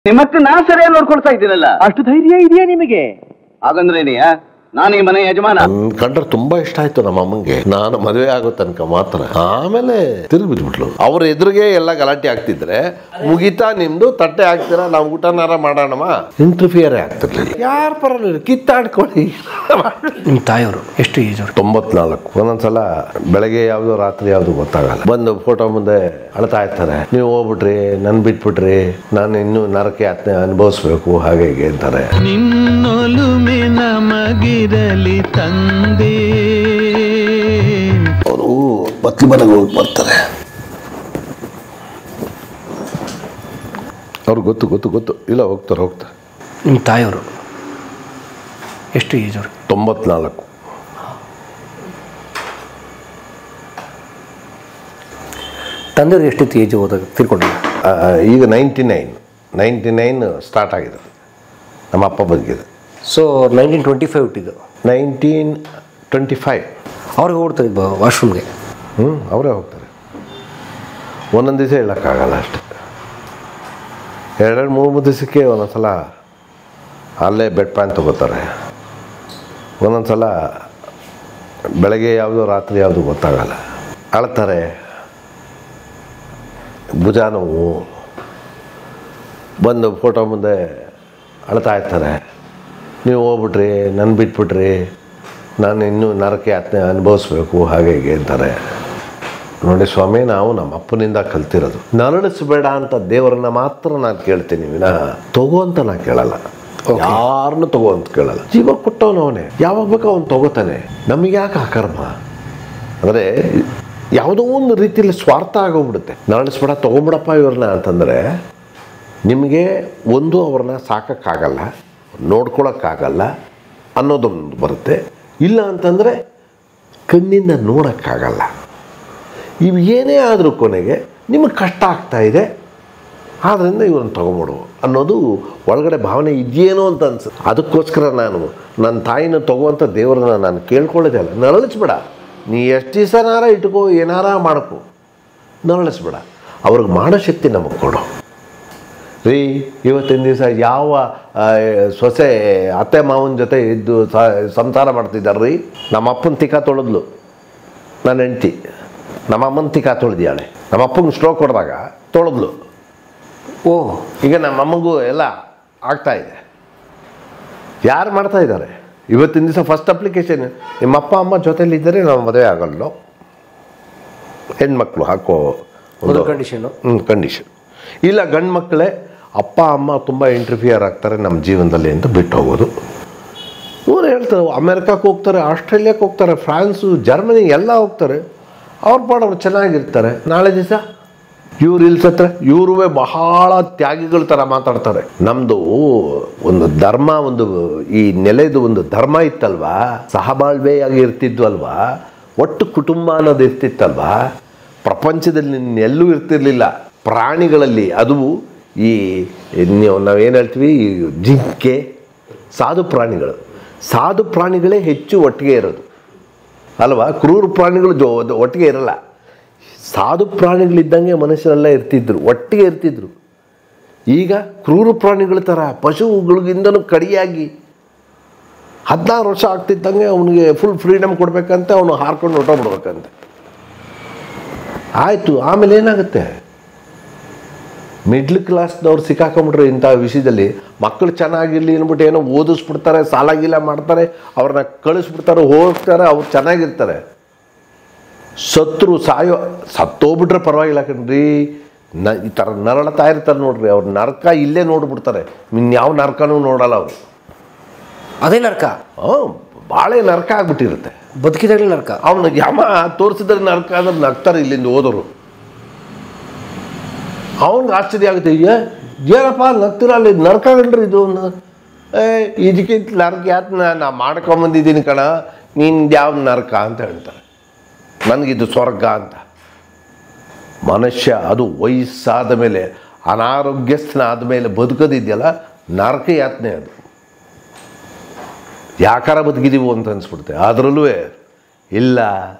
ನಿಮ್ಮತ್ತೆ ನಾ ಸರಿಯಾಗಿ ನೋಡ್ಕೊಳ್ತಾ ಇದ್ದೀನಲ್ಲ ಅಷ್ಟು ಧೈರ್ಯ ಇದೆಯಾ ನಿಮಗೆ ಹಾಗಂದ್ರೇನಿಯಾ ನಾನು ಈ ಮನೆ ಯಜಮಾನ ನನ್ ಕಂಡ್ರೆ ತುಂಬಾ ಇಷ್ಟ ಆಯ್ತು ನಮ್ಮ ಅಮ್ಮಂಗೆ ನಾನು ಮದುವೆ ಆಗೋ ತನಕ ಮಾತ್ರ ಆಮೇಲೆ ತಿರುಗಿ ಬಿದ್ಬಿಟ್ಲು ಅವ್ರ ಎದುರಿಗೆ ಎಲ್ಲ ಗಲಾಟೆ ಆಗ್ತಿದ್ರೆ ಮುಗಿತಾ ನಿಮ್ದು ತಟ್ಟೆ ಹಾಕ್ತೀರಾ ನಾವು ಊಟನಾರ ಮಾಡೋಣಮ್ಮ ಇಂಟರ್ಫಿಯರ್ ಆಗ್ತಿರ್ಲಿಲ್ಲ ಯಾರ ಪರವಾಗಿಲ್ಲ ಕಿತ್ತಾಡ್ಕೊಳ್ಳಿ ನಿಮ್ಮ ತಾಯಿಯವರು ಎಷ್ಟು ಏಜ್ ಅವರು ತೊಂಬತ್ನಾಲ್ಕು ಒಂದೊಂದ್ಸಲ ಬೆಳಗ್ಗೆ ಯಾವ್ದು ರಾತ್ರಿ ಯಾವ್ದು ಗೊತ್ತಾಗಲ್ಲ ಬಂದು ಫೋಟೋ ಮುಂದೆ ಅಳ್ತಾ ಇರ್ತಾರೆ ನೀವು ಹೋಗ್ಬಿಟ್ರಿ ನನ್ ಬಿಟ್ಬಿಟ್ರಿ ನಾನು ಇನ್ನೂ ನರಕೆ ಯಾತನೆ ಅನುಭವಿಸ್ಬೇಕು ಹಾಗೆ ಹೀಗೆ ಅಂತಾರೆ ನಿನ್ನೊಲುಮೆ ನಮಗಿರಲಿ ತಂದೆ ಅವರು ಬತ್ಲಿ ಮನೆಗೆ ಹೋಗಿ ಬರ್ತಾರೆ ಅವ್ರಿಗೆ ಗೊತ್ತು ಗೊತ್ತು ಗೊತ್ತು ಇಲ್ಲ ಹೋಗ್ತಾರೆ ಹೋಗ್ತಾರೆ ನಿಮ್ಮ ತಾಯಿಯವರು ಎಷ್ಟು ಏಜ್ ಅವರು ತೊಂಬತ್ನಾಲ್ಕು ತಂದೆಯವ್ರು ಎಷ್ಟಿತ್ತು ಏಜ್ ಹೋದಾಗ ತಿರ್ಕೊಂಡಿಲ್ಲ ಆ, ಈಗ ninety nine ninety nine start ಆಗಿದೆ ನಮ್ಮ ಅಪ್ಪ ಬದುಕಿದೆ ಸೊ ನೈನ್ಟೀನ್ ಟ್ವೆಂಟಿ ಫೈವ್ ಹುಟ್ಟಿದ್ದು ನೈನ್ಟೀನ್ ಟ್ವೆಂಟಿ ಫೈವ್ ಅವ್ರಿಗೆ ಓಡ್ತಾರೆ ವಾಶ್ರೂಮ್ಗೆ ಹ್ಞೂ ಅವರೇ ಹೋಗ್ತಾರೆ ಒಂದೊಂದು ದಿವಸ ಹೇಳೋಕ್ಕಾಗಲ್ಲ ಅಷ್ಟೆ ಎರಡೆರಡು ಮೂರು ಮೂರು ದಿವಸಕ್ಕೆ ಒಂದೊಂದು ಸಲ ಅಲ್ಲೇ ಬೆಡ್ ಪ್ಯಾನ್ ತಗೋತಾರೆ ಒಂದೊಂದು ಸಲ ಬೆಳಗ್ಗೆ ಯಾವುದು ರಾತ್ರಿ ಯಾವುದು ಗೊತ್ತಾಗಲ್ಲ ಅಳ್ತಾರೆ ಭುಜ ನೋವು ಬಂದು ಫೋಟೋ ಮುಂದೆ ಅಳ್ತಾ ಇರ್ತಾರೆ ನೀವು ಹೋಗ್ಬಿಟ್ರಿ ನನ್ನ ಬಿಟ್ಬಿಟ್ರಿ ನಾನು ಇನ್ನೂ ನರಕೆ ಯಾತನೆ ಅನುಭವಿಸ್ಬೇಕು ಹಾಗೆ ಹೀಗೆ ಅಂತಾರೆ ನೋಡಿ ಸ್ವಾಮಿ ನಾವು ನಮ್ಮ ಅಪ್ಪನಿಂದ ಕಲ್ತಿರೋದು ನರಳಿಸ್ಬೇಡ ಅಂತ ದೇವರನ್ನ ಮಾತ್ರ ನಾನು ಕೇಳ್ತೀನಿ ವಿನಃ ತಗೋ ಅಂತ ನಾನು ಕೇಳಲ್ಲ ಯಾರನ್ನು ತಗೋ ಅಂತ ಕೇಳಲ್ಲ ಜೀವ ಕೊಟ್ಟವನು ಅವನೇ ಯಾವಾಗ ಬೇಕೋ ಅವ್ನು ತಗೋತಾನೆ ನಮಗೆ ಯಾಕೆ ಆ ಕರ್ಮ ಅಂದರೆ ಯಾವುದೋ ಒಂದು ರೀತಿಯಲ್ಲಿ ಸ್ವಾರ್ಥ ಆಗೋಗ್ಬಿಡುತ್ತೆ ನರಳಿಸ್ಬೇಡ ತಗೊಂಬಿಡಪ್ಪ ಇವ್ರನ್ನ ಅಂತಂದರೆ ನಿಮಗೆ ಒಂದು ಅವ್ರನ್ನ ಸಾಕೋಕ್ಕಾಗಲ್ಲ ನೋಡ್ಕೊಳಕ್ಕಾಗಲ್ಲ ಅನ್ನೋದೊಂದು ಬರುತ್ತೆ ಇಲ್ಲ ಅಂತಂದರೆ ಕಣ್ಣಿಂದ ನೋಡೋಕ್ಕಾಗಲ್ಲ ಇವು ಏನೇ ಆದರೂ ಕೊನೆಗೆ ನಿಮಗೆ ಕಷ್ಟ ಆಗ್ತಾ ಇದೆ ಆದ್ದರಿಂದ ಇವ್ರನ್ನ ತೊಗೊಂಬಿಡು ಅನ್ನೋದು ಒಳಗಡೆ ಭಾವನೆ ಇದೆಯೇನೋ ಅಂತ ಅನ್ಸುತ್ತೆ ಅದಕ್ಕೋಸ್ಕರ ನಾನು ನನ್ನ ತಾಯಿನ ತಗೋವಂಥ ದೇವರನ್ನ ನಾನು ಕೇಳ್ಕೊಳ್ಳೋದೇ ಅಲ್ಲ ನರಳಿಸ್ಬೇಡ ನೀ ಎಷ್ಟು ದಿವಸನಾರ ಇಟ್ಕೋ ಏನಾರ ಮಾಡ್ಕೋ ನರಳಿಸ್ಬೇಡ ಅವ್ರಿಗೆ ಮಾಡೋ ಶಕ್ತಿ ನಮಗೆ ಕೊಡು ರೀ ಇವತ್ತಿನ ದಿವಸ ಯಾವ ಆ, ಸೊಸೆ ಅತ್ತೆ ಮಾವನ ಜೊತೆ ಇದ್ದು ಸ- ಸಂಸಾರ ಮಾಡ್ತಿದ್ದಾರೆ ರೀ ನಮ್ಮ ಅಪ್ಪನ ತಿಕ್ಕ ತೊಳೆದ್ಲು ನನ್ನ ಹೆಂಡ್ತಿ ನಮ್ಮ ಅಮ್ಮನ ತಿಕ್ಕ ತೊಳೆದಿಯಾಳೆ ನಮ್ಮ ಅಪ್ಪಂಗೆ ಸ್ಟ್ರೋಕ್ ಹೊಡೆದಾಗ ತೊಳೆದ್ಲು ಓ ಈಗ ನಮ್ಮ ಅಮ್ಮಗೂ ಎಲ್ಲ ಆಗ್ತಾ ಇದೆ ಯಾರು ಮಾಡ್ತಾ ಇದ್ದಾರೆ ಇವತ್ತಿನ ದಿವಸ ಫಸ್ಟ್ ಅಪ್ಲಿಕೇಶನ್ ನಿಮ್ಮ ಅಪ್ಪ ಅಮ್ಮ ಜೊತೆಲಿದ್ದರೆ ನಾವು ಮದುವೆ ಆಗಲ್ಲ ಹೆಣ್ಮಕ್ಳು ಹಾಕೋ ಒಂದು ಕಂಡೀಷನು ಹ್ಞೂ ಕಂಡೀಷನ್ ಇಲ್ಲ ಗಂಡು ಮಕ್ಕಳೇ ಅಪ್ಪ ಅಮ್ಮ ತುಂಬ ಇಂಟರ್ಫಿಯರ್ ಆಗ್ತಾರೆ ನಮ್ಮ ಜೀವನದಲ್ಲಿ ಅಂತ ಬಿಟ್ಟು ಹೋಗೋದು ಇವ್ರು ಹೇಳ್ತಾರೆ ಅಮೆರಿಕಕ್ಕೆ ಹೋಗ್ತಾರೆ ಆಸ್ಟ್ರೇಲಿಯಾಕ್ಕೆ ಹೋಗ್ತಾರೆ ಫ್ರಾನ್ಸು ಜರ್ಮನಿ ಎಲ್ಲ ಹೋಗ್ತಾರೆ ಅವ್ರ ಪಾಡು ಅವ್ರು ಚೆನ್ನಾಗಿರ್ತಾರೆ ನಾಳೆ ದಿವಸ ಇವ್ರು ಇಲ್ಲಿ ಸತ್ರ ಇವ್ರೂ ಬಹಳ ತ್ಯಾಗಿಗಳ ಥರ ಮಾತಾಡ್ತಾರೆ ನಮ್ಮದು ಒಂದು ಧರ್ಮ ಒಂದು ಈ ನೆಲೆದು ಒಂದು ಧರ್ಮ ಇತ್ತಲ್ವಾ ಸಹಬಾಳ್ವೆಯಾಗಿ ಇರ್ತಿದ್ವಲ್ವಾ ಒಟ್ಟು ಕುಟುಂಬ ಅನ್ನೋದು ಇರ್ತಿತ್ತಲ್ವಾ ಪ್ರಪಂಚದಲ್ಲಿ ಎಲ್ಲೂ ಇರ್ತಿರ್ಲಿಲ್ಲ ಪ್ರಾಣಿಗಳಲ್ಲಿ ಅದು ಈ ನೀವು ನಾವೇನು ಹೇಳ್ತೀವಿ ಈ ಜಿಂಕೆ ಸಾಧು ಪ್ರಾಣಿಗಳು ಸಾಧು ಪ್ರಾಣಿಗಳೇ ಹೆಚ್ಚು ಒಟ್ಟಿಗೆ ಇರೋದು ಅಲ್ವಾ ಕ್ರೂರ ಪ್ರಾಣಿಗಳು ಜೊ ಒಟ್ಟಿಗೆ ಇರಲ್ಲ ಸಾಧು ಪ್ರಾಣಿಗಳಿದ್ದಂಗೆ ಮನುಷ್ಯರೆಲ್ಲ ಇರ್ತಿದ್ರು ಒಟ್ಟಿಗೆ ಇರ್ತಿದ್ರು ಈಗ ಕ್ರೂರ ಪ್ರಾಣಿಗಳ ಥರ ಪಶುಗಳಿಗಿಂತನೂ ಕಡಿಯಾಗಿ ಹದಿನಾರು ವರ್ಷ ಆಗ್ತಿದ್ದಂಗೆ ಅವನಿಗೆ ಫುಲ್ ಫ್ರೀಡಮ್ ಕೊಡ್ಬೇಕಂತ ಅವನು ಹಾರ್ಕೊಂಡು ಹೊಟ್ಟೋಗ್ಬಿಡ್ಬೇಕಂತೆ ಆಯಿತು ಆಮೇಲೆ ಏನಾಗುತ್ತೆ ಮಿಡ್ಲ್ ಕ್ಲಾಸ್ನವ್ರು ಸಿಕ್ಕಾಕೊಂಬಿಟ್ರೆ ಇಂಥ ವಿಷಯದಲ್ಲಿ ಮಕ್ಕಳು ಚೆನ್ನಾಗಿರ್ಲಿ ಅಂದ್ಬಿಟ್ಟು ಏನೋ ಓದಿಸ್ಬಿಡ್ತಾರೆ ಸಾಲ ಗೀಲ ಮಾಡ್ತಾರೆ ಅವ್ರನ್ನ ಕಳಿಸ್ಬಿಡ್ತಾರೆ ಹೋಗ್ತಾರೆ ಅವ್ರು ಚೆನ್ನಾಗಿರ್ತಾರೆ ಸತ್ರು ಸಾಯೋ ಸತ್ತೋಗ್ಬಿಟ್ರೆ ಪರವಾಗಿಲ್ಲ ಕಣ್ರಿ ನ ಈ ಥರ ನರಳತಾ ಇರ್ತಾರೆ ನೋಡ್ರಿ ಅವ್ರ ನರಕ ಇಲ್ಲೇ ನೋಡ್ಬಿಡ್ತಾರೆ ಇನ್ಯಾವ ನರಕನೂ ನೋಡಲ್ಲ ಅವರು ಅದೇ ನರ್ಕ ಹಾಂ ಭಾಳ ನರಕ ಆಗ್ಬಿಟ್ಟಿರುತ್ತೆ ಬದುಕಿದಾಗಲೇ ನರ್ಕ ಅವನು ಯಮ ತೋರಿಸಿದ್ರೆ ನರಕ ಅಂದ್ರೆ ನಗ್ತಾರೆ ಇಲ್ಲಿಂದ ಹೋದರು ಅವನಿಗೆ ಆಶ್ಚರ್ಯ ಆಗುತ್ತೆ ಏ ಏನಪ್ಪ ನಗ್ತೀರ ಅಲ್ಲಿ ನರಕ ಗಂಡ್ರಿ ಇದು ಅನ್ನೋ. ಏ ಇದಕ್ಕಿಂತ ನರಕ ಯಾಕೆ ನಾ ಮಾಡ್ಕೊಂಬಂದಿದ್ದೀನಿ ಕಣ ನೀನು ಯಾವ ನರಕ ಅಂತ ಹೇಳ್ತಾರೆ ನನಗಿದು ಸ್ವರ್ಗ ಅಂತ ಮನುಷ್ಯ ಅದು ವಯಸ್ಸಾದ ಮೇಲೆ ಅನಾರೋಗ್ಯಸ್ಥನಾದ ಮೇಲೆ ಬದುಕೋದಿದೆಯಲ್ಲ ನರಕ ಯಾತನೆ ಅದು ಯಾಕಾರ ಬದುಕಿದೀವು ಅಂತ ಅನ್ಸ್ಬಿಡುತ್ತೆ ಅದರಲ್ಲೂ ಇಲ್ಲ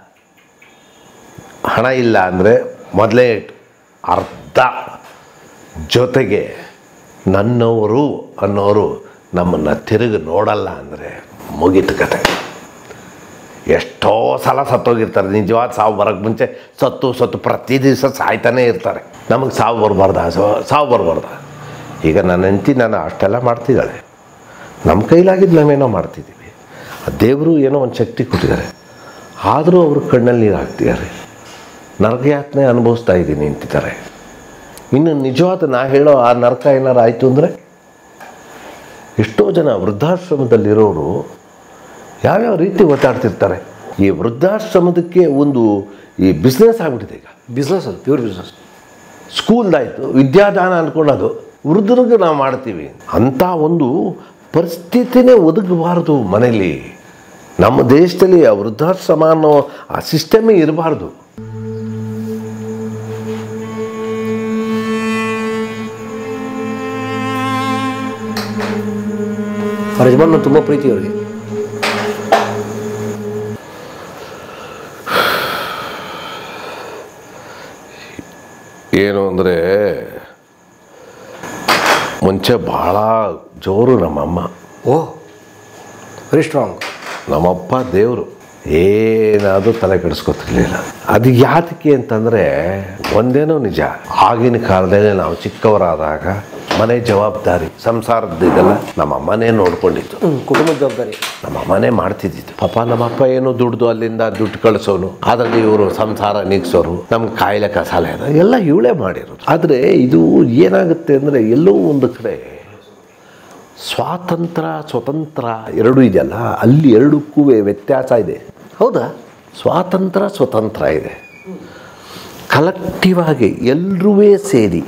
ಹಣ ಇಲ್ಲ ಅಂದರೆ ಮೊದಲೇ ಅರ್ಧ ಜೊತೆಗೆ ನನ್ನವರು ಅನ್ನೋರು ನಮ್ಮನ್ನು ತಿರುಗಿ ನೋಡಲ್ಲ ಅಂದರೆ ಮುಗೀತು ಕತೆ ಎಷ್ಟೋ ಸಲ ಸತ್ತೋಗಿರ್ತಾರೆ ನಿಜವಾದ ಸಾವು ಬರೋಕ್ಕೆ ಮುಂಚೆ ಸತ್ತು ಸತ್ತು ಪ್ರತಿ ದಿವಸ ಸಾಯ್ತಾನೇ ಇರ್ತಾರೆ ನಮಗೆ ಸಾವು ಬರಬಾರ್ದ ಸಾವು ಬರಬಾರ್ದ ಈಗ ನನ್ನ ಹೆಂಡತಿ ನಾನು ಅಷ್ಟೆಲ್ಲ ಮಾಡ್ತಿದ್ದಾಳೆ ನಮ್ಮ ಕೈಲಾಗಿದ್ದು ನಾವೇನೋ ಮಾಡ್ತಿದ್ದೀವಿ ಆ ದೇವರು ಏನೋ ಒಂದು ಶಕ್ತಿ ಕೊಟ್ಟಿದ್ದಾರೆ ಆದರೂ ಅವ್ರ ಕಣ್ಣಲ್ಲಿ ನೀರು ಹಾಕ್ತಿದ್ದಾರೆ ನರಕಯಾತನೆ ಅನುಭವಿಸ್ತಾ ಇದ್ದೀನಿ ಅಂತಿದ್ದಾರೆ ಇನ್ನು ನಿಜವಾದ ನಾ ಹೇಳೋ ಆ ನರಕ ಏನಾರು ಆಯಿತು ಅಂದರೆ ಎಷ್ಟೋ ಜನ ವೃದ್ಧಾಶ್ರಮದಲ್ಲಿರೋರು ಯಾವ್ಯಾವ ರೀತಿ ಒತ್ತಾಡ್ತಿರ್ತಾರೆ ಈ ವೃದ್ಧಾಶ್ರಮದಕ್ಕೆ ಒಂದು ಈ ಬಿಸ್ನೆಸ್ ಆಗ್ಬಿಟ್ಟಿದೆ ಈಗ ಬಿಸ್ನೆಸ್ ಅದು ಪ್ಯೂರ್ ಬಿಸ್ನೆಸ್ ಸ್ಕೂಲ್ದಾಯಿತು ವಿದ್ಯಾದಾನ ಅಂದ್ಕೊಳ್ಳೋದು ವೃದ್ಧರಿಗೆ ನಾವು ಮಾಡ್ತೀವಿ ಅಂಥ ಒಂದು ಪರಿಸ್ಥಿತಿನೇ ಒದಗಬಾರ್ದು ಮನೇಲಿ ನಮ್ಮ ದೇಶದಲ್ಲಿ ಆ ವೃದ್ಧಾಶ್ರಮ ಅನ್ನೋ ಆ ಸಿಸ್ಟಮೇ ಇರಬಾರ್ದು ಅವ್ರ ಯಜಮಾನ ತುಂಬ ಪ್ರೀತಿ ಅವ್ರಿಗೆ ಏನು ಅಂದರೆ ಮುಂಚೆ ಭಾಳ ಜೋರು ನಮ್ಮಮ್ಮ ಓ ವೆರಿ ಸ್ಟ್ರಾಂಗ್ ನಮ್ಮಪ್ಪ ದೇವರು ಏನಾದರೂ ತಲೆ ಕೆಡಿಸ್ಕೊತಿರ್ಲಿಲ್ಲ ಅದು ಯಾತಕ್ಕೆ ಅಂತಂದರೆ ಒಂದೇನೋ ನಿಜ ಆಗಿನ ಕಾಲದಲ್ಲಿ ನಾವು ಚಿಕ್ಕವರಾದಾಗ ಮನೆ ಜವಾಬ್ದಾರಿ ಸಂಸಾರದ ಇದೆಲ್ಲ ನಮ್ಮ ಅಮ್ಮನೇ ನೋಡ್ಕೊಂಡಿತ್ತು ಕುಟುಂಬದ ಜವಾಬ್ದಾರಿ ನಮ್ಮ ಅಮ್ಮನೇ ಮಾಡ್ತಿದ್ದಿದ್ದು ಪಾಪ ನಮ್ಮಪ್ಪ ಏನೋ ದುಡ್ದು ಅಲ್ಲಿಂದ ದುಡ್ಡು ಕಳಿಸೋನು ಅದರಲ್ಲಿ ಇವರು ಸಂಸಾರ ನೀಗ್ಸೋರು ನಮ್ಗೆ ಕಾಯಿಲೆ ಕಸಾಲೆ ಅದ ಎಲ್ಲ ಇವಳೇ ಮಾಡಿರೋದು ಆದರೆ ಇದು ಏನಾಗುತ್ತೆ ಅಂದರೆ ಎಲ್ಲೋ ಒಂದು ಕಡೆ ಸ್ವಾತಂತ್ರ್ಯ ಸ್ವತಂತ್ರ ಎರಡೂ ಇದೆಯಲ್ಲ ಅಲ್ಲಿ ಎರಡಕ್ಕೂ ವ್ಯತ್ಯಾಸ ಇದೆ ಹೌದಾ ಸ್ವಾತಂತ್ರ್ಯ ಸ್ವತಂತ್ರ ಇದೆ ಕಲೆಕ್ಟಿವ್ ಆಗಿ ಎಲ್ಲರೂ ಸೇರಿ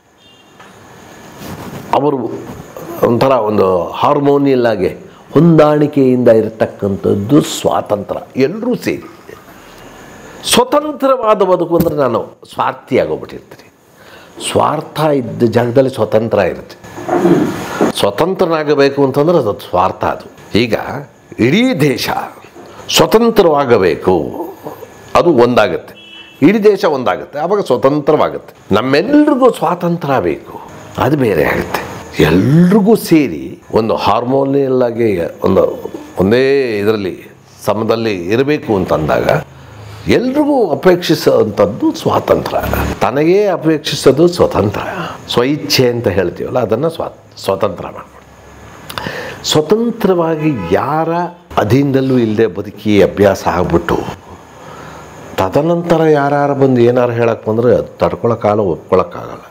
ಅವರು ಒಂಥರ ಒಂದು ಹಾರ್ಮೋನಿಯಲ್ ಆಗಿ ಹೊಂದಾಣಿಕೆಯಿಂದ ಇರತಕ್ಕಂಥದ್ದು ಸ್ವಾತಂತ್ರ್ಯ ಎಲ್ಲರೂ ಸೇರಿ ಸ್ವತಂತ್ರವಾದ ಬದುಕು ಅಂದರೆ ನಾನು ಸ್ವಾರ್ಥಿಯಾಗೋಗ್ಬಿಟ್ಟಿರ್ತೀನಿ ಸ್ವಾರ್ಥ ಇದ್ದ ಜಾಗದಲ್ಲಿ ಸ್ವತಂತ್ರ ಇರುತ್ತೆ ಸ್ವತಂತ್ರನಾಗಬೇಕು ಅಂತಂದ್ರೆ ಅದು ಸ್ವಾರ್ಥ ಅದು ಈಗ ಇಡೀ ದೇಶ ಸ್ವತಂತ್ರವಾಗಬೇಕು ಅದು ಒಂದಾಗುತ್ತೆ ಇಡೀ ದೇಶ ಒಂದಾಗುತ್ತೆ ಆವಾಗ ಸ್ವತಂತ್ರವಾಗುತ್ತೆ ನಮ್ಮೆಲ್ರಿಗೂ ಸ್ವಾತಂತ್ರ್ಯ ಬೇಕು ಅದು ಬೇರೆ ಆಗುತ್ತೆ ಎಲ್ರಿಗೂ ಸೇರಿ ಒಂದು ಹಾರ್ಮೋನಿಯಲ್ ಆಗಿ ಒಂದು ಒಂದೇ ಇದರಲ್ಲಿ ಸಮದಲ್ಲಿ ಇರಬೇಕು ಅಂತಂದಾಗ ಎಲ್ರಿಗೂ ಅಪೇಕ್ಷಿಸುವಂಥದ್ದು ಸ್ವಾತಂತ್ರ್ಯ ತನಗೇ ಅಪೇಕ್ಷಿಸೋದು ಸ್ವತಂತ್ರ ಸ್ವಇಚ್ಛೆ ಅಂತ ಹೇಳ್ತೀವಲ್ಲ ಅದನ್ನು ಸ್ವಾ ಸ್ವತಂತ್ರ ಮಾಡ್ಕೊಂಡು ಸ್ವತಂತ್ರವಾಗಿ ಯಾರ ಅಧೀನದಲ್ಲೂ ಇಲ್ಲದೆ ಬದುಕಿ ಅಭ್ಯಾಸ ಆಗ್ಬಿಟ್ಟು ತದನಂತರ ಯಾರು ಬಂದು ಏನಾರು ಹೇಳಕ್ಕೆ ಬಂದರೆ ಅದು ತಡ್ಕೊಳಕ್ಕಾಗಲ್ಲ ಒಪ್ಕೊಳಕ್ಕಾಗಲ್ಲ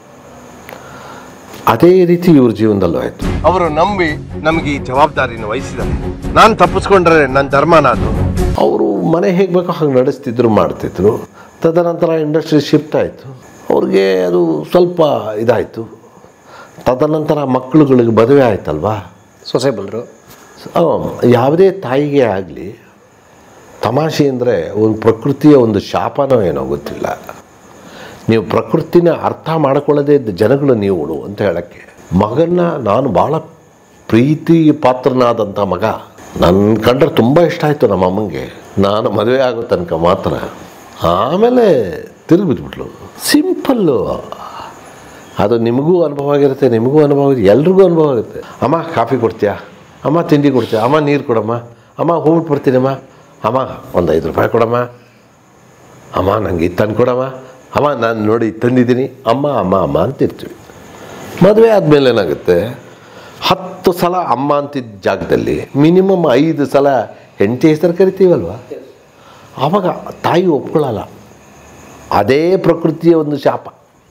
ಅದೇ ರೀತಿ ಇವ್ರ ಜೀವನದಲ್ಲೂ ಆಯಿತು ಅವರು ನಂಬಿ ನಮಗೆ ಈ ಜವಾಬ್ದಾರಿನ ವಹಿಸಿದ್ದಾರೆ ನಾನು ತಪ್ಪಿಸ್ಕೊಂಡ್ರೆ ನನ್ನ ಧರ್ಮನ ಅದು ಅವರು ಮನೆ ಹೇಗೆ ಬೇಕೋ ಹಾಗೆ ನಡೆಸ್ತಿದ್ರು ಮಾಡ್ತಿದ್ರು ತದನಂತರ ಇಂಡಸ್ಟ್ರಿ ಶಿಫ್ಟ್ ಆಯಿತು ಅವ್ರಿಗೆ ಅದು ಸ್ವಲ್ಪ ಇದಾಯಿತು ತದನಂತರ ಮಕ್ಕಳುಗಳಿಗೆ ಮದುವೆ ಆಯ್ತಲ್ವಾ ಸೊಸೆ ಬಂದರು ಆ, ಯಾವುದೇ ತಾಯಿಗೆ ಆಗಲಿ ತಮಾಷೆ ಅಂದರೆ ಒಂದು ಪ್ರಕೃತಿಯ ಒಂದು ಶಾಪನೋ ಏನೋ ಗೊತ್ತಿಲ್ಲ ನೀವು ಪ್ರಕೃತಿನ ಅರ್ಥ ಮಾಡ್ಕೊಳ್ಳೋದೇ ಇದ್ದ ಜನಗಳು ನೀವು ಅಂತ ಹೇಳೋಕ್ಕೆ ಮಗನ್ನ ನಾನು ಭಾಳ ಪ್ರೀತಿ ಪಾತ್ರನಾದಂಥ ಮಗ ನನ್ನ ಕಂಡ್ರೆ ತುಂಬ ಇಷ್ಟ ಆಯಿತು ನಮ್ಮ ಅಮ್ಮಂಗೆ ನಾನು ಮದುವೆ ಆಗೋ ತನಕ ಮಾತ್ರ ಆಮೇಲೆ ತಿರುಗಿಬಿಟ್ಬಿಟ್ಲು ಸಿಂಪಲ್ಲು ಅದು ನಿಮಗೂ ಅನುಭವ ಆಗಿರುತ್ತೆ ನಿಮಗೂ ಅನುಭವ ಆಗುತ್ತೆ ಎಲ್ರಿಗೂ ಅನುಭವ ಆಗುತ್ತೆ ಅಮ್ಮ ಕಾಫಿ ಕೊಡ್ತೀಯಾ ಅಮ್ಮ ತಿಂಡಿ ಕೊಡ್ತೀಯಾ ಅಮ್ಮ ನೀರು ಕೊಡಮ್ಮ ಅಮ್ಮ ಹೋಗ್ಬಿಟ್ಟು ಬರ್ತೀನಮ್ಮ ಅಮ್ಮ ಒಂದು ಐದು ರೂಪಾಯಿ ಕೊಡಮ್ಮ ಅಮ್ಮ ನನಗೆ ಇದು ತಂದು ಕೊಡಮ್ಮ ಅಮ್ಮ ನಾನು ನೋಡಿ ತಂದಿದ್ದೀನಿ ಅಮ್ಮ ಅಮ್ಮ ಅಮ್ಮ ಅಂತಿರ್ತೀವಿ ಮದುವೆ ಆದಮೇಲೆ ಏನಾಗುತ್ತೆ ಹತ್ತು ಸಲ ಅಮ್ಮ ಅಂತಿದ್ದ ಜಾಗದಲ್ಲಿ ಮಿನಿಮಮ್ ಐದು ಸಲ ಹೆಂಡತಿ ಹೆಸರು ಕರಿತೀವಲ್ವ ಆವಾಗ ತಾಯಿ ಒಪ್ಕೊಳ್ಳಲ್ಲ ಅದೇ ಪ್ರಕೃತಿಯ ಒಂದು ಶಾಪ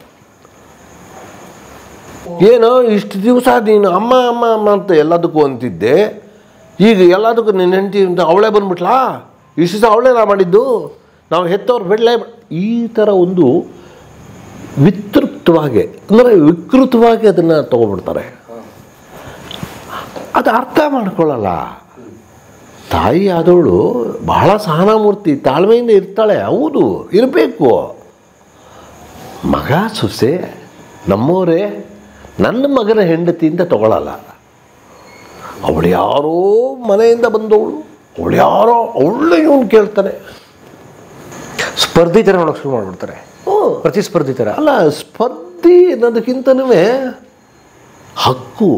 ಏನೋ ಇಷ್ಟು ದಿವಸ ನೀನು ಅಮ್ಮ ಅಮ್ಮ ಅಮ್ಮ ಅಂತ ಎಲ್ಲದಕ್ಕೂ ಅಂತಿದ್ದೆ ಈಗ ಎಲ್ಲದಕ್ಕೂ ನಿನ್ನ ಹೆಂಡತಿ ಅಂತ ಅವಳೇ ಬಂದ್ಬಿಟ್ಲಾ ಇಷ್ಟು ದಿವಸ ಅವಳೇ ನಾ ಮಾಡಿದ್ದು ನಾವು ಹೆತ್ತವ್ರು ಬಿಡಲೇ ಈ ಥರ ಒಂದು ವಿತೃಪ್ತವಾಗಿ ಅಂದರೆ ವಿಕೃತವಾಗಿ ಅದನ್ನು ತಗೊಬಿಡ್ತಾರೆ ಅದು ಅರ್ಥ ಮಾಡ್ಕೊಳ್ಳಲ್ಲ ತಾಯಿ ಆದವಳು ಬಹಳ ಸಹನಾಮೂರ್ತಿ ತಾಳ್ಮೆಯಿಂದ ಇರ್ತಾಳೆ ಹೌದು ಇರಬೇಕು ಮಗ ಸೊಸೆ ನಮ್ಮವರೇ ನನ್ನ ಮಗನ ಹೆಂಡತಿ ಅಂತ ತಗೊಳ್ಳಲ್ಲ ಅವಳು ಯಾರೋ ಮನೆಯಿಂದ ಬಂದವಳು ಅವಳು ಯಾರೋ ಅವಳು ಇವನು ಕೇಳ್ತಾನೆ ಸ್ಪರ್ಧಿ ಥರ ನೋಡೋಕೆ ಶುರು ಮಾಡಿಬಿಡ್ತಾರೆ ಹ್ಞೂ ಪ್ರತಿಸ್ಪರ್ಧಿ ಥರ ಅಲ್ಲ ಸ್ಪರ್ಧಿ ಅನ್ನೋದಕ್ಕಿಂತನೂ ಹಕ್ಕು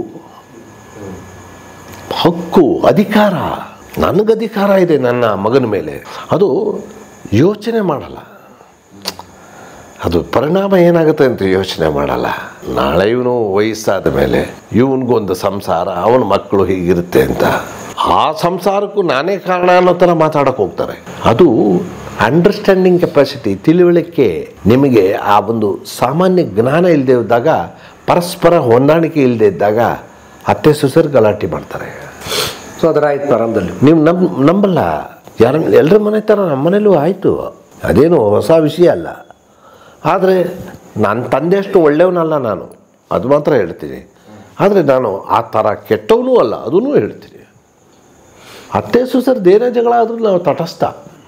ಹಕ್ಕು ಅಧಿಕಾರ ನನಗೆ ಅಧಿಕಾರ ಇದೆ ನನ್ನ ಮಗನ ಮೇಲೆ ಅದು ಯೋಚನೆ ಮಾಡಲ್ಲ ಅದು ಪರಿಣಾಮ ಏನಾಗುತ್ತೆ ಅಂತ ಯೋಚನೆ ಮಾಡಲ್ಲ ನಾಳೆ ಇವನು ವಯಸ್ಸಾದ ಮೇಲೆ ಇವನಿಗೊಂದು ಸಂಸಾರ ಅವನ ಮಕ್ಕಳು ಹೀಗಿರುತ್ತೆ ಅಂತ ಆ ಸಂಸಾರಕ್ಕೂ ನಾನೇ ಕಾರಣ ಅನ್ನೋ ಥರ ಮಾತಾಡಕ್ಕೆ ಹೋಗ್ತಾರೆ ಅದು ಅಂಡರ್ಸ್ಟ್ಯಾಂಡಿಂಗ್ ಕೆಪಾಸಿಟಿ ತಿಳುವಳಿಕೆ ನಿಮಗೆ ಆ ಒಂದು ಸಾಮಾನ್ಯ ಜ್ಞಾನ ಇಲ್ಲದೆ ಇದ್ದಾಗ ಪರಸ್ಪರ ಹೊಂದಾಣಿಕೆ ಇಲ್ಲದೆ ಇದ್ದಾಗ ಅತ್ತೆ ಸೊಸೆರು ಗಲಾಟೆ ಮಾಡ್ತಾರೆ ಸೊ ಅದರ ಆಯ್ತು ಪ್ರಾರಂಭದಲ್ಲಿ ನೀವು ನಮ್ ನಂಬಲ್ಲ ಯಾರ ಎಲ್ಲರ ಮನೆ ಥರ ನಮ್ಮ ಮನೇಲೂ ಆಯಿತು ಅದೇನು ಹೊಸ ವಿಷಯ ಅಲ್ಲ ಆದರೆ ನನ್ನ ತಂದೆಯಷ್ಟು ಒಳ್ಳೆಯವನಲ್ಲ ನಾನು ಅದು ಮಾತ್ರ ಹೇಳ್ತೀನಿ ಆದರೆ ನಾನು ಆ ಥರ ಕೆಟ್ಟವನೂ ಅಲ್ಲ ಅದನ್ನೂ ಹೇಳ್ತೀನಿ ಅತ್ತೆ ಸುಸರ್ ದೇನೇ ಜಗಳ ಆದರೂ ನಾವು ತಟಸ್ಥ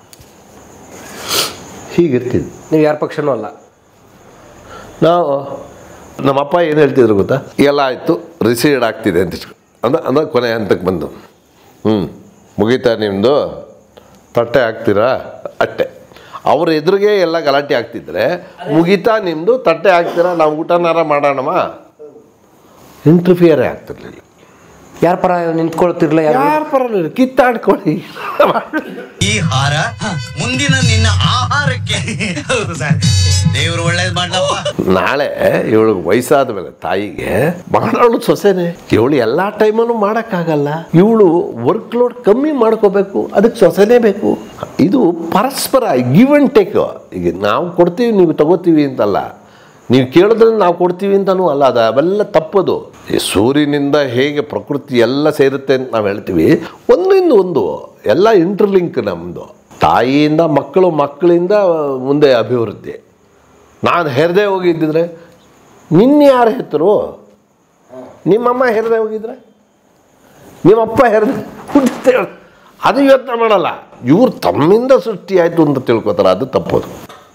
ಹೀಗಿರ್ತೀವಿ ನೀವು ಯಾರ ಪಕ್ಷನೂ ಅಲ್ಲ ನಾವು ನಮ್ಮಪ್ಪ ಏನು ಹೇಳ್ತಿದ್ರು ಗೊತ್ತಾ ಎಲ್ಲ ಆಯಿತು ರಿಸೀಡ್ ಆಗ್ತಿದೆ ಅಂತ ಇಟ್ಕೊ. ಅಂದ ಅಂದ್ರೆ ಕೊನೆ ಹಂತಕ್ಕೆ ಬಂದು ಹ್ಞೂ ಮುಗೀತಾ ನಿಮ್ಮದು ತಟ್ಟೆ ಹಾಕ್ತೀರಾ ಅಟ್ಟೆ ಅವ್ರ ಎದುರಿಗೆ ಎಲ್ಲ ಗಲಾಟೆ ಆಗ್ತಿದ್ರೆ ಮುಗೀತಾ ನಿಮ್ಮದು ತಟ್ಟೆ ಹಾಕ್ತೀರಾ ನಾವು ಊಟನಾರ ಮಾಡೋಣಮ್ಮ ಇಂಟರ್ಫಿಯರೇ ಆಗ್ತಿರ್ಲಿಲ್ಲ ಯಾರ ಪರ ನಿಂತ್ಕೊಳ್ತಿರ್ಲಿಲ್ಲ ಯಾರು ಯಾರ ಪರವಾಗಿಲ್ಲ ಕಿತ್ತಾಡ್ಕೊಳ್ಳಿ ಈ ಹಾರ ಮುಂದಿನ ನಿನ್ನ ಆಹಾರಕ್ಕೆ ಹೌದು ಸರ್ ದೇವ್ರು ಒಳ್ಳೇದ್ ಮಾಡ್ಲಪ್ಪ ನಾಳೆ ಇವಳಿಗೆ ವಯಸ್ಸಾದ ಮೇಲೆ ತಾಯಿಗೆ ಮಾಡೋಳು ಸೊಸೆನೆ ಇವಳು ಎಲ್ಲ ಟೈಮಲ್ಲೂ ಮಾಡೋಕ್ಕಾಗಲ್ಲ ಇವಳು ವರ್ಕ್ ಲೋಡ್ ಕಮ್ಮಿ ಮಾಡ್ಕೋಬೇಕು ಅದಕ್ಕೆ ಸೊಸೆನೇ ಬೇಕು ಇದು ಪರಸ್ಪರ ಗಿವ್ ಅಂಡ್ ಟೇಕ್ ಈಗ ನಾವು ಕೊಡ್ತೀವಿ ನೀವು ತಗೋತೀವಿ ಅಂತಲ್ಲ ನೀವು ಕೇಳಿದ್ರೆ ನಾವು ಕೊಡ್ತೀವಿ ಅಂತನೂ ಅಲ್ಲ ಅದು ಅವೆಲ್ಲ ತಪ್ಪದು ಈ ಸೂರ್ಯನಿಂದ ಹೇಗೆ ಪ್ರಕೃತಿ ಎಲ್ಲ ಸೇರುತ್ತೆ ಅಂತ ನಾವು ಹೇಳ್ತೀವಿ ಒಂದಿಂದ ಒಂದು ಎಲ್ಲ ಇಂಟರ್ಲಿಂಕ್ ನಮ್ಮದು ತಾಯಿಯಿಂದ ಮಕ್ಕಳು ಮಕ್ಕಳಿಂದ ಮುಂದೆ ಅಭಿವೃದ್ಧಿ ನಾನು ಹೆರದೆ ಹೋಗಿದ್ದಿದ್ರೆ ನಿನ್ನೆ ಯಾರು ಹೆತ್ತರು ನಿಮ್ಮಮ್ಮ ಹೆರದೆ ಹೋಗಿದ್ರೆ ನಿಮ್ಮಪ್ಪ ಹೆರದೆ ಹುಟ್ಟಿದೆ ಅದು ಯೋಚನೆ ಮಾಡಲ್ಲ ಇವ್ರು ತಮ್ಮಿಂದ ಸೃಷ್ಟಿಯಾಯಿತು ಅಂತ ತಿಳ್ಕೊತಾರೆ ಅದು ತಪ್ಪೋದು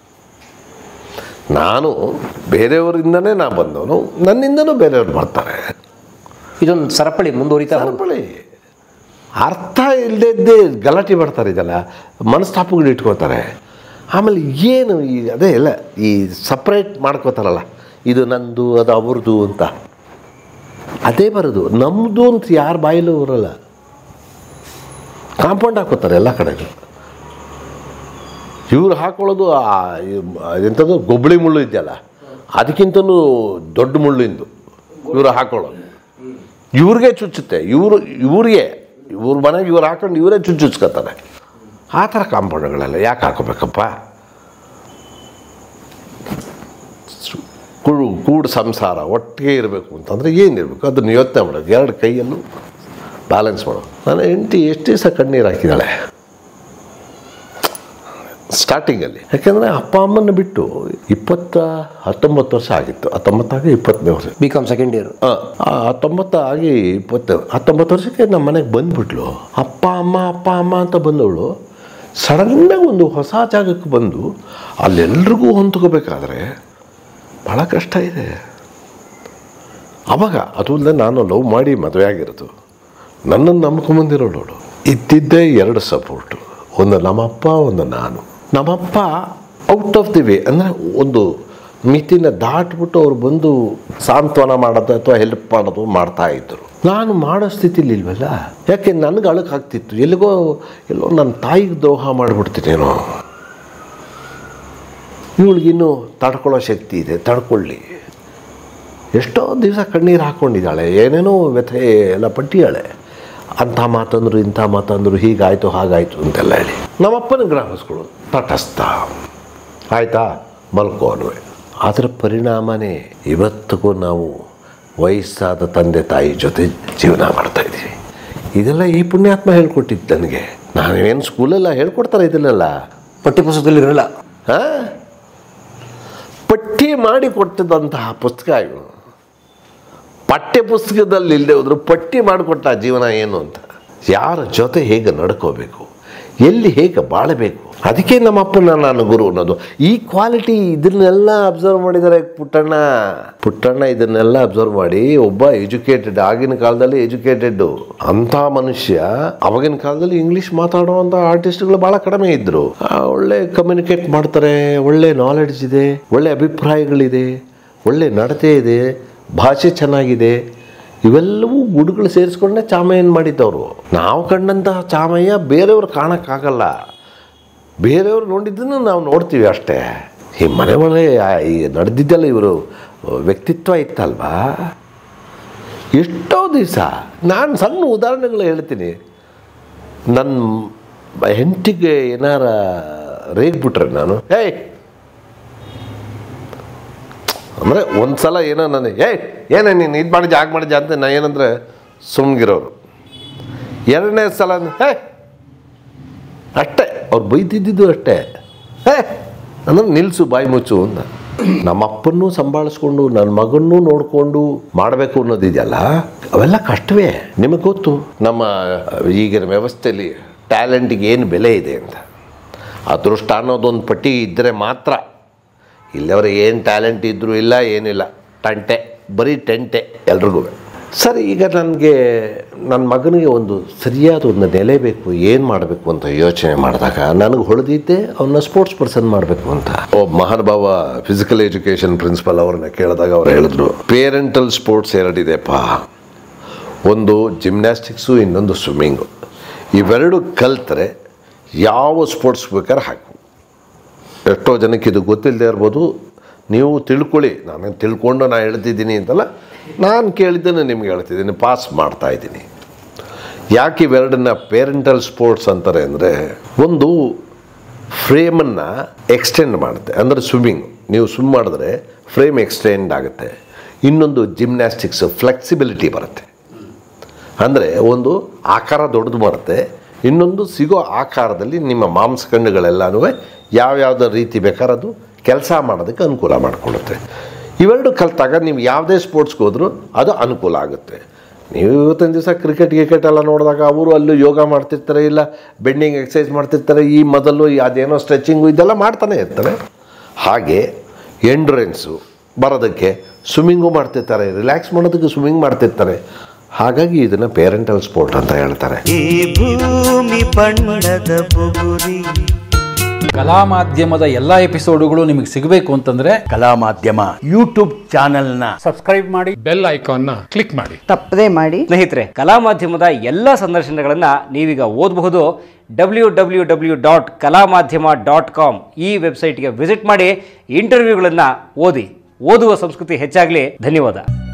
ನಾನು ಬೇರೆಯವರಿಂದನೇ ನಾ ಬಂದವನು ನನ್ನಿಂದನೂ ಬೇರೆಯವ್ರು ಬರ್ತಾರೆ ಇದೊಂದು ಸರಪಳಿ ಮುಂದುವರಿತಾ ಹೋಗುತ್ತೆ. ಸರಪಳಿ ಅರ್ಥ ಇಲ್ಲದೆ ಗಲಾಟೆ ಮಾಡ್ತಾರೆ ಇದೆಲ್ಲ ಮನಸ್ತಾಪಗಳು ಇಟ್ಕೋತಾರೆ ಆಮೇಲೆ ಏನು ಈ ಅದೇ ಎಲ್ಲ ಈ ಸಪ್ರೇಟ್ ಮಾಡ್ಕೋತಾರಲ್ಲ ಇದು ನಂದು ಅದು ಅವ್ರದ್ದು ಅಂತ ಅದೇ ಬರೋದು ನಮ್ಮದು ಅಂತ ಯಾರ ಬಾಯಲ್ಲೂ ಬರಲ್ಲ ಕಾಂಪೌಂಡ್ ಹಾಕೋತಾರೆ ಎಲ್ಲ ಕಡೆಗೂ ಇವ್ರು ಹಾಕೊಳ್ಳೋದು ಆ ಎಂಥದ್ದು ಗೊಬ್ಬಳಿ ಮುಳ್ಳು ಇದೆಯಲ್ಲ ಅದಕ್ಕಿಂತಲೂ ದೊಡ್ಡ ಮುಳ್ಳಿಂದು ಇವರು ಹಾಕೊಳ್ಳೋದು ಇವ್ರಿಗೆ ಚುಚ್ಚುತ್ತೆ ಇವರು ಇವ್ರಿಗೆ ಇವ್ರ ಮನೆಗೆ ಇವ್ರು ಹಾಕೊಂಡು ಇವರೇ ಚುಚ್ಚುಚ್ಕೋತಾರೆ ಆ ಥರ ಕಾಂಪೌಂಡ್ಗಳೆಲ್ಲ ಯಾಕೆ ಹಾಕೋಬೇಕಪ್ಪ ಸು- ಕುಳು ಕೂಡು ಸಂಸಾರ ಒಟ್ಟಿಗೆ ಇರಬೇಕು ಅಂತಂದರೆ ಏನಿರಬೇಕು ಅದನ್ನು ಯೋಚನೆ ಮಾಡೋದು ಎರಡು ಕೈಯಲ್ಲೂ ಬ್ಯಾಲೆನ್ಸ್ ಮಾಡೋದು ನನ್ನ ಹೆಂಡತಿ ಎಷ್ಟು ದಿವಸ ಕಣ್ಣೀರು ಹಾಕಿದ್ದಾಳೆ ಸ್ಟಾರ್ಟಿಂಗಲ್ಲಿ ಯಾಕೆಂದರೆ ಅಪ್ಪ ಅಮ್ಮನ ಬಿಟ್ಟು ಇಪ್ಪತ್ತ ಹತ್ತೊಂಬತ್ತು ವರ್ಷ ಆಗಿತ್ತು ಹತ್ತೊಂಬತ್ತಾಗಿ ಇಪ್ಪತ್ತನೇ ವರ್ಷ ಬಿ ಕಾಮ್ ಸೆಕೆಂಡ್ ಇಯರ್ ಆ, ಆ ಹತ್ತೊಂಬತ್ತು ಆಗಿ ಇಪ್ಪತ್ತು ಹತ್ತೊಂಬತ್ತು ವರ್ಷಕ್ಕೆ ನಮ್ಮ ಮನೆಗೆ ಬಂದ್ಬಿಟ್ಲು ಅಪ್ಪ ಅಮ್ಮ ಅಪ್ಪ ಅಮ್ಮ ಅಂತ ಬಂದವಳು ಸಡನ್ನಾಗಿ ಒಂದು ಹೊಸ ಜಾಗಕ್ಕೆ ಬಂದು ಅಲ್ಲೆಲ್ರಿಗೂ ಹೊಂದ್ಕೋಬೇಕಾದ್ರೆ ಭಾಳ ಕಷ್ಟ ಇದೆ ಅವಾಗ ಅದು ಅಲ್ಲದೆ ನಾನು ಲವ್ ಮಾಡಿ ಮದುವೆ ಆಗಿರೋದು ನನ್ನನ್ನು ನಂಬ್ಕೊಂಬಂದಿರೋಳು ಇದ್ದಿದ್ದೇ ಎರಡು ಸಪೋರ್ಟು ಒಂದು ನಮ್ಮಪ್ಪ ಒಂದು ನಾನು ನಮ್ಮಪ್ಪ ಔಟ್ ಆಫ್ ದಿ ವೇ ಅಂದರೆ ಒಂದು ಮಿತಿನ ದಾಟ್ಬಿಟ್ಟು ಅವ್ರು ಬಂದು ಸಾಂತ್ವನ ಮಾಡೋದು ಅಥವಾ ಹೆಲ್ಪ್ ಮಾಡೋದು ಮಾಡ್ತಾ ಇದ್ದರು ನಾನು ಮಾಡೋ ಸ್ಥಿತಿಲಿ ಇಲ್ವಲ್ಲ ಯಾಕೆ ನನಗೆ ಅಳಕಾಗ್ತಿತ್ತು ಎಲ್ಲಿಗೋ ಎಲ್ಲೋ ನನ್ನ ತಾಯಿಗೆ ದ್ರೋಹ ಮಾಡಿಬಿಡ್ತೀನೇನೋ ಇವಳಿಗಿನ್ನೂ ತಡ್ಕೊಳ್ಳೋ ಶಕ್ತಿ ಇದೆ ತಡ್ಕೊಳ್ಳಿ ಎಷ್ಟೋ ದಿವಸ ಕಣ್ಣೀರು ಹಾಕ್ಕೊಂಡಿದ್ದಾಳೆ ಏನೇನೋ ವ್ಯಥೆ ಎಲ್ಲ ಪಟ್ಟಿಯಾಳೆ ಅಂಥ ಮಾತಂದ್ರು ಇಂಥ ಮಾತಂದ್ರು ಹೀಗಾಯಿತು ಹಾಗಾಯಿತು ಅಂತೆಲ್ಲ ಹೇಳಿ ನಮ್ಮಪ್ಪನ ಗ್ರಾಮಸ್ಗಳು ತಟಸ್ಥ ಆಯಿತಾ ಮಲ್ಕೋ ಅನ್ನುವೆ ಅದರ ಪರಿಣಾಮನೇ ಇವತ್ತಿಗೂ ನಾವು ವಯಸ್ಸಾದ ತಂದೆ ತಾಯಿ ಜೊತೆ ಜೀವನ ಮಾಡ್ತಾ ಇದ್ದೀವಿ ಇದೆಲ್ಲ ಈ ಪುಣ್ಯಾತ್ಮ ಹೇಳ್ಕೊಟ್ಟಿದ್ದು ನನಗೆ ನಾನೇನು ಸ್ಕೂಲೆಲ್ಲ ಹೇಳ್ಕೊಡ್ತಾರೆ ಇದನ್ನೆಲ್ಲ ಪಠ್ಯ ಪುಸ್ತಕದಲ್ಲಿ ಇರಲ್ಲ ಹಾಂ ಪಟ್ಟಿ ಮಾಡಿ ಕೊಟ್ಟಿದ್ದಂತಹ ಪುಸ್ತಕ ಇವು ಪಠ್ಯ ಪುಸ್ತಕದಲ್ಲಿ ಇಲ್ಲದೆ ಹೋದ್ರು ಪಟ್ಟಿ ಮಾಡಿಕೊಟ್ಟ ಜೀವನ ಏನು ಅಂತ ಯಾರ ಜೊತೆ ಹೇಗೆ ನಡ್ಕೋಬೇಕು ಎಲ್ಲಿ ಹೇಗೆ ಬಾಳಬೇಕು ಅದಕ್ಕೆ ನಮ್ಮಪ್ಪನ ನಾನು ಗುರು ಅನ್ನೋದು ಈ ಕ್ವಾಲಿಟಿ ಇದನ್ನೆಲ್ಲ ಅಬ್ಸರ್ವ್ ಮಾಡಿದ್ದಾರೆ ಪುಟ್ಟಣ್ಣ ಪುಟ್ಟಣ್ಣ ಇದನ್ನೆಲ್ಲ ಅಬ್ಸರ್ವ್ ಮಾಡಿ ಒಬ್ಬ ಎಜುಕೇಟೆಡ್ ಆಗಿನ ಕಾಲದಲ್ಲಿ ಎಜುಕೇಟೆಡ್ ಅಂಥ ಮನುಷ್ಯ ಅವಾಗಿನ ಕಾಲದಲ್ಲಿ ಇಂಗ್ಲಿಷ್ ಮಾತಾಡುವಂಥ ಆರ್ಟಿಸ್ಟ್ಗಳು ಭಾಳ ಕಡಿಮೆ ಇದ್ದರು ಒಳ್ಳೆ ಕಮ್ಯುನಿಕೇಟ್ ಮಾಡ್ತಾರೆ ಒಳ್ಳೆ ನಾಲೆಡ್ಜ್ ಇದೆ ಒಳ್ಳೆ ಅಭಿಪ್ರಾಯಗಳಿದೆ ಒಳ್ಳೆ ನಡತೆ ಇದೆ ಭಾಷೆ ಚೆನ್ನಾಗಿದೆ ಇವೆಲ್ಲವೂ ಗುಡುಗಳು ಸೇರಿಸ್ಕೊಂಡೆ ಚಾಮಯ್ಯನ ಮಾಡಿದ್ದವರು ನಾವು ಕಂಡಂತಹ ಚಾಮಯ್ಯ ಬೇರೆಯವ್ರು ಕಾಣೋಕ್ಕಾಗಲ್ಲ ಬೇರೆಯವ್ರು ನೋಡಿದ್ದನ್ನು ನಾವು ನೋಡ್ತೀವಿ ಅಷ್ಟೇ ಈ ಮನೆ ಮನೆ ಆ- ಈ ನಡೆದಿದ್ದೆಲ್ಲ ಇವರು ವ್ಯಕ್ತಿತ್ವ ಇತ್ತಲ್ವಾ ಎಷ್ಟೋ ದಿವಸ ನಾನು ಸಣ್ಣ ಉದಾಹರಣೆಗಳು ಹೇಳ್ತೀನಿ ನನ್ನ ಹೆಂಡತಿಗೆ ಏನಾರ ರೇಗ್ಬಿಟ್ರೆ ನಾನು ಏಯ್ ಅಂದರೆ ಒಂದು ಸಲ ಏನೋ ನಾನು ಏಯ್ ಏನೇ ನೀನು ಇದು ಮಾಡಿದ್ದೆ ಆಗ ಮಾಡಿದ್ದೆ ಅಂತ ನಾ ಏನಂದ್ರೆ ಸುಮ್ಗಿರೋರು ಎರಡನೇ ಸಲ ಹೇ ಅಷ್ಟೇ ಅವ್ರು ಬೈತಿದ್ದಿದ್ದು ಅಷ್ಟೇ ಹೇ ಅಂದ್ರೆ ನಿಲ್ಲಿಸು ಬಾಯಿ ಮುಚ್ಚು ಅಂತ ನಮ್ಮ ಅಪ್ಪನ್ನೂ ಸಂಭಾಳಿಸ್ಕೊಂಡು ನನ್ನ ಮಗನ್ನೂ ನೋಡಿಕೊಂಡು ಮಾಡಬೇಕು ಅನ್ನೋದಿದೆಯಲ್ಲ ಅವೆಲ್ಲ ಕಷ್ಟವೇ ನಿಮಗೆ ಗೊತ್ತು ನಮ್ಮ ಈಗಿನ ವ್ಯವಸ್ಥೆಯಲ್ಲಿ ಟ್ಯಾಲೆಂಟಿಗೆ ಏನು ಬೆಲೆ ಇದೆ ಅಂತ ಅದೃಷ್ಟ ಅನ್ನೋದೊಂದು ಪಟ್ಟಿ ಇದ್ದರೆ ಮಾತ್ರ ಇಲ್ಲವ್ರಿಗೆ ಏನು ಟ್ಯಾಲೆಂಟ್ ಇದ್ದರೂ ಇಲ್ಲ ಏನಿಲ್ಲ ಟಂಟೆ ಬರೀ ಟೆಂಟೆ ಎಲ್ರಿಗೂ ಸರಿ ಈಗ ನನಗೆ ನನ್ನ ಮಗನಿಗೆ ಒಂದು ಸರಿಯಾದ ಒಂದು ನೆಲೆ ಬೇಕು ಏನು ಮಾಡಬೇಕು ಅಂತ ಯೋಚನೆ ಮಾಡಿದಾಗ ನನಗೆ ಹೊಳೆದಿದ್ದೆ ಅವನ್ನ ಸ್ಪೋರ್ಟ್ಸ್ ಪರ್ಸನ್ ಮಾಡಬೇಕು ಅಂತ ಒಬ್ಬ ಮಹಾನುಭಾವ ಫಿಸಿಕಲ್ ಎಜುಕೇಷನ್ ಪ್ರಿನ್ಸಿಪಲ್ ಅವ್ರನ್ನ ಕೇಳಿದಾಗ ಅವ್ರು ಹೇಳಿದ್ರು ಪೇರೆಂಟಲ್ ಸ್ಪೋರ್ಟ್ಸ್ ಎರಡಿದೆಪ್ಪ ಒಂದು ಜಿಮ್ನಾಸ್ಟಿಕ್ಸು ಇನ್ನೊಂದು ಸ್ವಿಮ್ಮಿಂಗು ಇವೆರಡು ಕಲ್ತರೆ ಯಾವ ಸ್ಪೋರ್ಟ್ಸ್ ಬೇಕಾದ್ರೆ ಹಾಕು ಎಷ್ಟೋ ಜನಕ್ಕೆ ಇದು ಗೊತ್ತಿಲ್ಲದೆ ಇರ್ಬೋದು ನೀವು ತಿಳ್ಕೊಳ್ಳಿ ನಾನು ತಿಳ್ಕೊಂಡು ನಾನು ಹೇಳ್ತಿದ್ದೀನಿ ಅಂತಲ್ಲ ನಾನು ಕೇಳಿದ್ದನ್ನು ನಿಮ್ಗೆ ಹೇಳ್ತಿದ್ದೀನಿ ಪಾಸ್ ಮಾಡ್ತಾ ಇದ್ದೀನಿ ಯಾಕೆ ಇವೆರಡನ್ನ ಪೇರೆಂಟಲ್ ಸ್ಪೋರ್ಟ್ಸ್ ಅಂತಾರೆ ಅಂದರೆ ಒಂದು ಫ್ರೇಮನ್ನು ಎಕ್ಸ್ಟೆಂಡ್ ಮಾಡುತ್ತೆ ಅಂದರೆ ಸ್ವಿಮ್ಮಿಂಗ್ ನೀವು ಸ್ವಿಮ್ ಮಾಡಿದ್ರೆ ಫ್ರೇಮ್ ಎಕ್ಸ್ಟೆಂಡ್ ಆಗುತ್ತೆ ಇನ್ನೊಂದು ಜಿಮ್ನಾಸ್ಟಿಕ್ಸ್ ಫ್ಲೆಕ್ಸಿಬಿಲಿಟಿ ಬರುತ್ತೆ ಅಂದರೆ ಒಂದು ಆಕಾರ ದೊಡ್ಡದು ಬರುತ್ತೆ ಇನ್ನೊಂದು ಸಿಗೋ ಆಕಾರದಲ್ಲಿ ನಿಮ್ಮ ಮಾಂಸಖಂಡಗಳೆಲ್ಲನೂ ಯಾವ್ಯಾವ್ದು ರೀತಿ ಬೇಕಾದ್ರೆ ಅದು ಕೆಲಸ ಮಾಡೋದಕ್ಕೆ ಅನುಕೂಲ ಮಾಡಿಕೊಳ್ಳುತ್ತೆ ಇವೆರಡು ಕಲಿತಾಗ ನೀವು ಯಾವುದೇ ಸ್ಪೋರ್ಟ್ಸ್ಗೆ ಹೋದರೂ ಅದು ಅನುಕೂಲ ಆಗುತ್ತೆ ನೀವು ಇವತ್ತಿನ ದಿವಸ ಕ್ರಿಕೆಟ್ ಗಿಕೆಟ್ ಎಲ್ಲ ನೋಡಿದಾಗ ಅವರು ಅಲ್ಲೂ ಯೋಗ ಮಾಡ್ತಿರ್ತಾರೆ ಇಲ್ಲ ಬೆಂಡಿಂಗ್ ಎಕ್ಸಸೈಸ್ ಮಾಡ್ತಿರ್ತಾರೆ ಈ ಮೊದಲು ಈ ಅದೇನೋ ಸ್ಟ್ರೆಚಿಂಗು ಇದೆಲ್ಲ ಮಾಡ್ತಾನೆ ಇರ್ತಾರೆ ಹಾಗೆ ಎಂಡ್ರೆನ್ಸು ಬರೋದಕ್ಕೆ ಸ್ವಿಮ್ಮಿಂಗು ಮಾಡ್ತಿರ್ತಾರೆ ರಿಲ್ಯಾಕ್ಸ್ ಮಾಡೋದಕ್ಕೆ ಸ್ವಿಮ್ಮಿಂಗ್ ಮಾಡ್ತಿರ್ತಾರೆ ಹಾಗಾಗಿ ಇದನ್ನು ಪೇರೆಂಟಲ್ ಸ್ಪೋರ್ಟ್ ಅಂತ ಹೇಳ್ತಾರೆ ಈ ಭೂಮಿ ಬಣ್ಣದ ಬುಗುರಿ ಕಲಾ ಮಾಧ್ಯಮದ ಎಲ್ಲಾ ಎಪಿಸೋಡುಗಳು ನಿಮಗೆ ಸಿಗಬೇಕು ಅಂತಂದ್ರೆ ಕಲಾ ಮಾಧ್ಯಮ ಯೂಟ್ಯೂಬ್ ಚಾನೆಲ್ನ ಬೆಲ್ ಐಕಾನ್ನ ಕ್ಲಿಕ್ ಮಾಡಿ ತಪ್ಪದೇ ಮಾಡಿ ಸ್ನೇಹಿತರೆ ಕಲಾ ಮಾಧ್ಯಮದ ಎಲ್ಲ ಸಂದರ್ಶನಗಳನ್ನು ನೀವೀಗ ಓದಬಹುದು ಡಬ್ಲ್ಯೂ ಡಬ್ಲ್ಯೂ ಡಬ್ಲ್ಯೂ ಡಾಟ್ ಕಲಾ ಮಾಧ್ಯಮ ಡಾಟ್ ಕಾಮ್ ಈ ವೆಬ್ಸೈಟ್ಗೆ ವಿಸಿಟ್ ಮಾಡಿ ಇಂಟರ್ವ್ಯೂಗಳನ್ನು ಓದಿ ಓದುವ ಸಂಸ್ಕೃತಿ ಹೆಚ್ಚಾಗಲಿ ಧನ್ಯವಾದ